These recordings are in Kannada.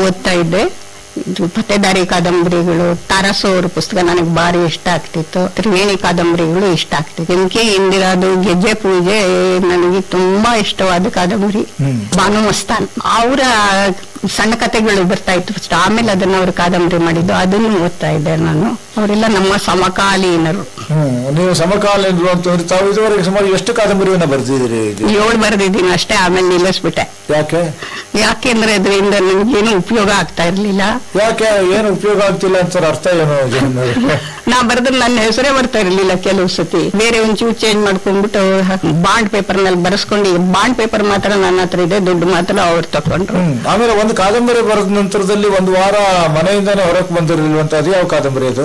ಓದ್ತಾ ಇದ್ದೆ ಇದು ಪತ್ತೆದಾರಿ ಕಾದಂಬರಿಗಳು ತಾರಸು ಅವ್ರ ಪುಸ್ತಕ ನನಗೆ ಭಾರಿ ಇಷ್ಟ ಆಗ್ತಿತ್ತು ತ್ರಿವೇಣಿ ಕಾದಂಬರಿಗಳು ಇಷ್ಟ ಆಗ್ತಿತ್ತು ಎಂ ಕೆ ಇಂದಿರಾದು ಗೆಜ್ಜೆ ಪೂಜೆ ನನಗೆ ತುಂಬಾ ಇಷ್ಟವಾದ ಕಾದಂಬರಿ ಹ್ಮ್. ಬಾನು ಮಸ್ತಾನ್ ಅವರ ಸಣ್ಣ ಕಥೆಗಳು ಬರ್ತಾ ಇತ್ತು ಫಸ್ಟ್ ಆಮೇಲೆ ಅದನ್ನ ಅವರು ಕಾದಂಬರಿ ಮಾಡಿದ್ದು ಅದನ್ನು ಓದ್ತಾ ಇದ್ದೆ ನಾನು ಅವರೆಲ್ಲ ನಮ್ಮ ಸಮಕಾಲೀನರು ಹ್ಮ್ ನೀವು ಸಮಕಾಲೀನರು ಅಂತಂದ್ರೆ ತಾವು ಇದುವರೆಗೆ ಸುಮಾರು ಎಷ್ಟು ಕಾದಂಬರಿಯನ್ನ ಬರ್ತಿದ್ದೀರಿ ಇದು? ಏಳು ಬರೆದಿದ್ದೀನಿ ಅಷ್ಟೇ ಆಮೇಲೆ ನಿಲ್ಲಿಸ್ಬಿಟ್ಟೆ ಯಾಕೆ ಯಾಕೆಂದ್ರೆ ಅದರಿಂದ ನನಗೇನು ಉಪಯೋಗ ಆಗ್ತಾ ಇರ್ಲಿಲ್ಲ ಯಾಕೆ ಏನು ಉಪಯೋಗ ಆಗ್ತಿಲ್ಲ ಅಂತ ಅರ್ಥ ಏನು ಜಗನ್ನವ್ರೆ? ನಾ ಬರೆದ್ರೆ ನನ್ನ ಹೆಸರೇ ಬರ್ತಾ ಇರ್ಲಿಲ್ಲ ಕೆಲವು ಸತಿ ಬೇರೆ ಒಂಚೂರು ಚೇಂಜ್ ಮಾಡ್ಕೊಂಡ್ಬಿಟ್ಟು ಬಾಂಡ್ ಪೇಪರ್ ನಲ್ಲಿ ಬರೆಸ್ಕೊಂಡು ಬಾಂಡ್ ಪೇಪರ್ ಮಾತ್ರ ನನ್ನ ಹತ್ರ ಇದೆ ದುಡ್ಡು ಮಾತ್ರ ಅವ್ರು ತಕೊಂಡ್ರು ಹ್ಮ್ ಆಮೇಲೆ ಒಂದು ಕಾದಂಬರಿ ಬರೆದ ನಂತರದಲ್ಲಿ ಒಂದು ವಾರ ಮನೆಯಿಂದಾನೇ ಹೊರಗೆ ಬಂದಿರಲಿಲ್ವಂತ ಅದು ಯಾವ ಕಾದಂಬರಿ ಅದು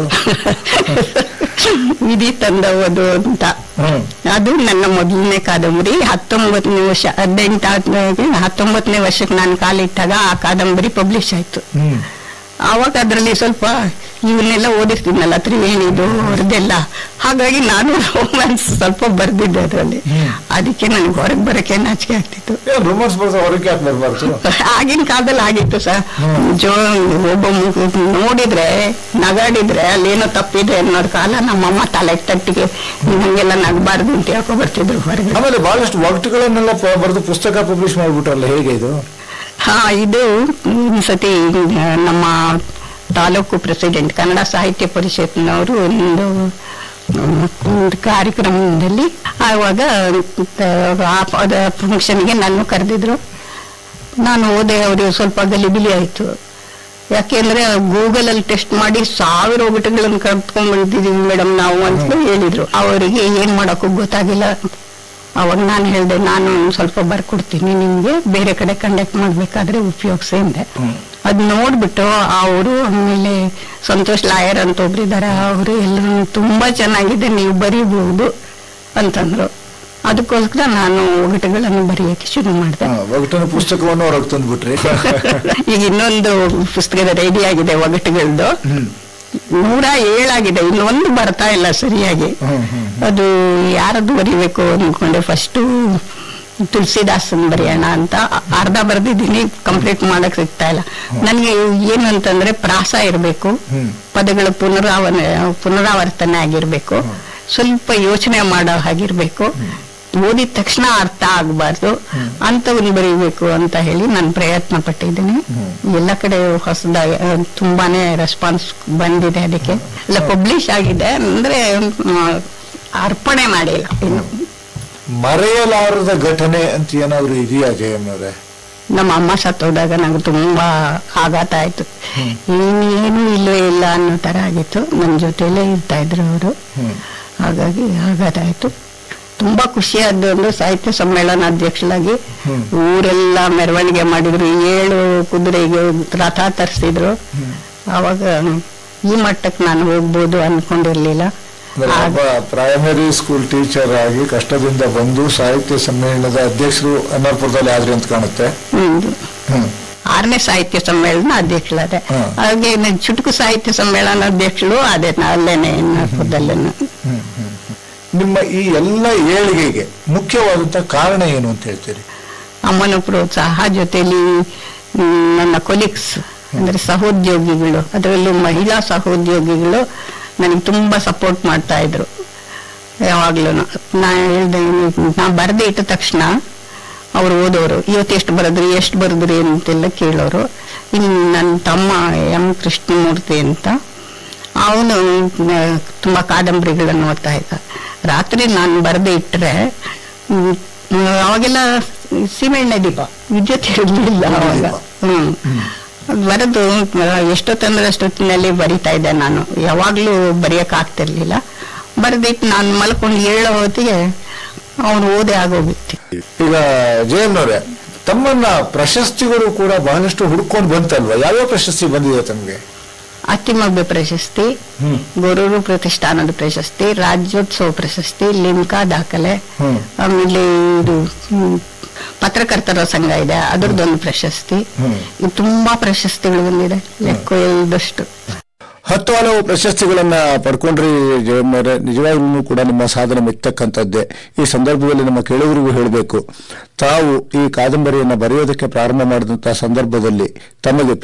ವಿಧಿ ತಂದವುದು ಅಂತ ಹ್ಮ್ ಅದು ನನ್ನ ಮೊದಲನೇ ಕಾದಂಬರಿ ಹತ್ತೊಂಬತ್ತನೇ ವರ್ಷ ಹದಿನೆಂಟಾದ್ಮೇಲೆ ಹತ್ತೊಂಬತ್ತನೇ ವರ್ಷಕ್ಕೆ ನಾನು ಕಾಲಿಟ್ಟಾಗ ಆ ಕಾದಂಬರಿ ಪಬ್ಲಿಷ್ ಆಯ್ತು ಹ್ಮ್ ಆವಾಗ ಅದರಲ್ಲಿ ಸ್ವಲ್ಪ ಇವನ್ನೆಲ್ಲ ಓದಿರ್ತೀನಲ್ಲ ತ್ರಿವೇಣಿದು ಅವ್ರದ್ದೆಲ್ಲ ಹಾಗಾಗಿ ನಾನು ರೋಮ್ಯಾನ್ಸ್ ಸ್ವಲ್ಪ ಬರ್ದಿದ್ದೆ ಅದರಲ್ಲಿ ಹ್ಮ್. ಅದಕ್ಕೆ ನನಗೆ ಹೊರಗೆ ಬರಕ್ಕೆ ನಾಚಿಕೆ ಆಗ್ತಿತ್ತು ಏನ್ ರೂಮರ್ಸ್ ಬರ್ತಾ ಹೊರಗೆ ಯಾಕೆ ಬರ್ಬಾರ್ದು ಆಗಿನ ಕಾಲದಲ್ಲಿ ಆಗಿತ್ತು ಸರ್ ಹ್ಮ್. ಜೋ ಒಬ್ಬ ಮಗು ನೋಡಿದ್ರೆ ನಗಾಡಿದ್ರೆ ಅಲ್ಲೇನೋ ತಪ್ಪಿದೆ ಅನ್ನೋದ್ ಕಾಲ ನಮ್ಮಮ್ಮ ತಲೆ ತಟ್ಟಿಗೆ ಹಂಗೆಲ್ಲ ನಗಬಾರ್ದು ಅಂತ ಹೇಳ್ಕೊ ಬರ್ತಿದ್ರು ಹೊರಗೆ ಆಮೇಲೆ ಬಹಳಷ್ಟು ಒಗಟುಗಳನ್ನೆಲ್ಲ ಪ- ಬರೆದು ಪುಸ್ತಕ ಪಬ್ಲಿಷ್ ಮಾಡ್ಬಿಟ್ರಲ್ಲ ಹೇಗೆ ಇದು ಹಾ ಇದು ಈ ಸತಿ ನಮ್ಮ ತಾಲೂಕು ಪ್ರೆಸಿಡೆಂಟ್ ಕನ್ನಡ ಸಾಹಿತ್ಯ ಪರಿಷತ್ನವರು ಒಂದು ಒಂದು ಕಾರ್ಯಕ್ರಮದಲ್ಲಿ ಆವಾಗ ಫಂಕ್ಷನ್ಗೆ ನಾನು ಕರೆದಿದ್ರು ನಾನು ಹೋದೆ ಅವ್ರಿಗೆ ಸ್ವಲ್ಪ ಗಲಿಬಿಲಿ ಆಯ್ತು ಯಾಕೆಂದ್ರೆ ಗೂಗಲ್ ಅಲ್ಲಿ ಟೆಸ್ಟ್ ಮಾಡಿ ಸಾವಿರ ಒಗಟುಗಳನ್ನು ಕರ್ತ್ಕೊಂಡ್ ಬಂದಿದೀವಿ ಮೇಡಮ್ ನಾವು ಅಂತ ಹೇಳಿದ್ರು ಅವರಿಗೆ ಏನ್ ಮಾಡಕ್ಕೂ ಗೊತ್ತಾಗಿಲ್ಲ ಅವಾಗ ನಾನು ಹೇಳ್ದೆ ನಾನು ಒಂದ್ ಸ್ವಲ್ಪ ಬರ್ಕೊಡ್ತೀನಿ ನಿಮ್ಗೆ ಬೇರೆ ಕಡೆ ಕಂಡಕ್ಟ್ ಮಾಡ್ಬೇಕಾದ್ರೆ ಉಪಯೋಗಿಸಿ ಅಂದೆ ಅದ್ ನೋಡ್ಬಿಟ್ಟು ಅವರು ಆಮೇಲೆ ಸಂತೋಷ್ ಲಾಯರ್ ಅಂತ ಒಬ್ರಿದಾರೆ ಅವರು ಎಲ್ಲರೂ ತುಂಬಾ ಚೆನ್ನಾಗಿದೆ ನೀವು ಬರೀಬಹುದು ಅಂತಂದ್ರು ಅದಕ್ಕೋಸ್ಕರ ನಾನು ಒಗಟುಗಳನ್ನು ಬರೆಯಕ್ಕೆ ಶುರು ಮಾಡಿದೆ ಹಾ, ಒಗಟಿನ ಪುಸ್ತಕವನ್ನು ಹೊರಗೆ ತಂದ್ಬಿಟ್ರಿ ಈಗ ಇನ್ನೊಂದು ಪುಸ್ತಕದ ರೆಡಿ ಆಗಿದೆ ಒಗಟುಗಳದ್ದು ಹ್ಮ್ ನೂರ ಏಳಾಗಿದೆ ಇನ್ನೊಂದು ಬರ್ತಾ ಇಲ್ಲ ಸರಿಯಾಗಿ ಹ್ಮ್, ಹ್ಮ್, ಅದು ಯಾರದ್ದು ಬರಿಬೇಕು ಅನ್ಕೊಂಡೆ ಫಸ್ಟು ತುಳಸಿದಾಸನ್ ಬರೆಯೋಣ ಅಂತ ಅರ್ಧ ಬರ್ದಿದ್ದೀನಿ ಕಂಪ್ಲೀಟ್ ಮಾಡಕ್ ಸಿಗ್ತಾ ಇಲ್ಲ ನನಗೆ ಏನು ಅಂತಂದ್ರೆ ಪ್ರಾಸ ಇರಬೇಕು ಹ್ಮ್. ಪದಗಳ ಪುನರಾವನ ಪುನರಾವರ್ತನೆ ಆಗಿರ್ಬೇಕು ಸ್ವಲ್ಪ ಯೋಚನೆ ಮಾಡೋ ಹಾಗಿರ್ಬೇಕು ಓದಿದ ತಕ್ಷಣ ಅರ್ಥ ಆಗಬಾರ್ದು ಅಂತವನ್ನ ಬರೀಬೇಕು ಅಂತ ಹೇಳಿ ನಾನು ಪ್ರಯತ್ನ ಪಟ್ಟಿದ್ದೀನಿ ಎಲ್ಲ ಕಡೆ ಹೊಸದಾಗಿ ಆ, ತುಂಬಾನೇ ರೆಸ್ಪಾನ್ಸ್ ಬಂದಿದೆ ಅದಕ್ಕೆ ಎಲ್ಲ ಪಬ್ಲಿಷ್ ಆಗಿದೆ ಅಂದ್ರೆ ಮ್, ಅರ್ಪಣೆ ಮಾಡಿಲ್ಲ ಇನ್ನು ಮರೆಯಲಾರದ ಘಟನೆ ಅಂತ ಏನಾದ್ರು ಇದೆಯಾ ಜಯಮ್ಮನವ್ರೆ ನಮ್ಮ ಅಮ್ಮ ಸತ್ತೋದಾಗ ನಂಗೆ ತುಂಬಾ ಆಘಾತ ಆಯ್ತು ಇನ್ನೇನು ಇಲ್ಲವೇ ಇಲ್ಲ ಅನ್ನೋ ತರ ಆಗಿತ್ತು ನನ್ನ ಜೊತೆಲೇ ಇರ್ತಾ ಇದ್ರು ಅವರು ಹ್ಮ್ ಹಾಗಾಗಿ ಆಘಾತ ಆಯ್ತು ತುಂಬಾ ಖುಷಿಯಾದ ಒಂದು ಸಾಹಿತ್ಯ ಸಮ್ಮೇಳನ ಅಧ್ಯಕ್ಷರಾಗಿ ಹ್ಮ್. ಊರೆಲ್ಲ ಮೆರವಣಿಗೆ ಮಾಡಿದ್ರು ಏಳು ಕುದುರೆಗೆ ರಥ ತರಿಸಿದ್ರು ಅವಾಗ ಈ ಮಟ್ಟಕ್ಕೆ ನಾನು ಹೋಗ್ಬೋದು ಅನ್ಕೊಂಡಿರ್ಲಿಲ್ಲ ಅಂದ್ರೆ ಒಬ್ಬ ಪ್ರೈಮರಿ ಸ್ಕೂಲ್ ಟೀಚರ್ ಆಗಿ ಕಷ್ಟದಿಂದ ಬಂದು ಸಾಹಿತ್ಯ ಸಮ್ಮೇಳನದ ಅಧ್ಯಕ್ಷರು ಅನ್ನಾರ್ಪುರದಲ್ಲಿ ಆದ್ರಿ ಅಂತ ಕಾಣುತ್ತೆ ಹ್ಮ್ ಹ್ಮ್ ಆರನೇ ಸಾಹಿತ್ಯ ಸಮ್ಮೇಳನ ಅಧ್ಯಕ್ಷರಾದೆ ಹಾ. ಹಾಗೆ ನಾನು ಚುಟುಕು ಸಾಹಿತ್ಯ ಸಮ್ಮೇಳನ ಅಧ್ಯಕ್ಷರು ಅದೇ ಅಲ್ಲೇನೆ ನಾಗ್ಪುರದಲ್ಲೇನೆ ಹ್ಮ್, ಹ್ಮ್, ಹ್ಮ್. ನಿಮ್ಮ ಈ ಎಲ್ಲ ಏಳಿಗೆಗೆ ಮುಖ್ಯವಾದಂತ ಕಾರಣ ಏನು ಅಂತ ಹೇಳ್ತೀರಿ ಅಮ್ಮನ ಪ್ರೋತ್ಸಾಹ ಜೊತೆಲಿ ಮ್, ನನ್ನ ಕೊಲೀಗ್ಸ್ ಅಂದ್ರೆ ಸಹೋದ್ಯೋಗಿಗಳು ಅದರಲ್ಲೂ ಮಹಿಳಾ ಸಹೋದ್ಯೋಗಿಗಳು ನನಗೆ ತುಂಬಾ ಸಪೋರ್ಟ್ ಮಾಡ್ತಾ ಇದ್ರು ಯಾವಾಗ್ಲೂ ನಾ ಹೇಳ್ದೆ ನಾ ಬರೆದು ಇಟ್ಟ ತಕ್ಷಣ ಅವ್ರು ಓದೋರು ಇವತ್ತು ಎಷ್ಟು ಬರೆದ್ರಿ ಎಷ್ಟು ಬರೆದ್ರಿ ಅಂತೆಲ್ಲ ಕೇಳೋರು ಇನ್ನು ನನ್ನ ತಮ್ಮ ಎಂ ಕೃಷ್ಣಮೂರ್ತಿ ಅಂತ ಅವನು ತುಂಬಾ ಕಾದಂಬರಿಗಳನ್ನು ಓದ್ತಾ ಇದ್ದ ರಾತ್ರಿ ನಾನು ಬರೆದು ಇಟ್ಟರೆ ಅವಾಗೆಲ್ಲ ಸೀಮೆಎಣ್ಣೆ ದೀಪ ವಿದ್ಯುತ್ ಇರಲಿಲ್ಲ ಅವಾಗ ಹ್ಮ್ ಬರೆದು ಎಷ್ಟೊತ್ತಂದ್ರೆ ಅಷ್ಟೊತ್ತಿನಲ್ಲಿ ಬರಿತಾ ಇದ್ದೆ ನಾನು ಯಾವಾಗ್ಲೂ ಬರೆಯಕ್ ಆಗ್ತಿರ್ಲಿಲ್ಲ ಬರೆದಿಟ್ಟು ನಾನು ಮಲ್ಕೊಂಡು ಏಳೋ ಹೊತ್ತಿಗೆ ಅವನು ಓದೇ ಆಗೋಗಿತ್ತು ಈಗ ಜಯಮ್ಮನವ್ರೆ ತಮ್ಮನ್ನ ಪ್ರಶಸ್ತಿಗಳು ಕೂಡ ಬಹಳಷ್ಟು ಹುಡ್ಕೊಂಡು ಬಂತಲ್ವಾ ಯಾವ್ಯಾವ ಪ್ರಶಸ್ತಿ ಬಂದಿದೆ ತಮಗೆ ಅತ್ತಿಮಬ್ಬೆ ಪ್ರಶಸ್ತಿ ಹ್ಮ್. ಗೊರೂರು ಪ್ರತಿಷ್ಠಾನದ ಪ್ರಶಸ್ತಿ ರಾಜ್ಯೋತ್ಸವ ಪ್ರಶಸ್ತಿ ಲಿಮ್ಕಾ ದಾಖಲೆ ಹ್ಮ್. ಆಮೇಲೆ ಇದು ಹ್ಮ್, ಪತ್ರಕರ್ತರ ಸಂಘ ಇದೆ ಅದರದ್ದೊಂದು ಪ್ರಶಸ್ತಿ ಹ್ಮ್. ಇದು ತುಂಬಾ ಪ್ರಶಸ್ತಿಗಳು ಬಂದಿದೆ ಲೆಕ್ಕ ಇಲ್ಲದಷ್ಟು ಹತ್ತು ಹಲವು ಪ್ರಶಸ್ತಿಗಳನ್ನ ಪಡ್ಕೊಂಡ್ರಿ ಜಯಮ್ಮನವರೇ ನಿಜವಾಗ್ಲೂ ಕೂಡ ನಿಮ್ಮ ಸಾಧನೆ ಮೆಚ್ಚತಕ್ಕಂಥದ್ದೇ ಈ ಸಂದರ್ಭದಲ್ಲಿ ನಮ್ಮ ಕೇಳುಗರಿಗೂ ಹೇಳಬೇಕು ತಾವು ಈ ಕಾದಂಬರಿಯನ್ನು ಬರೆಯೋದಕ್ಕೆ ಪ್ರಾರಂಭ ಮಾಡಿದಂತಹ ಸಂದರ್ಭದಲ್ಲಿ ತಮಗೆ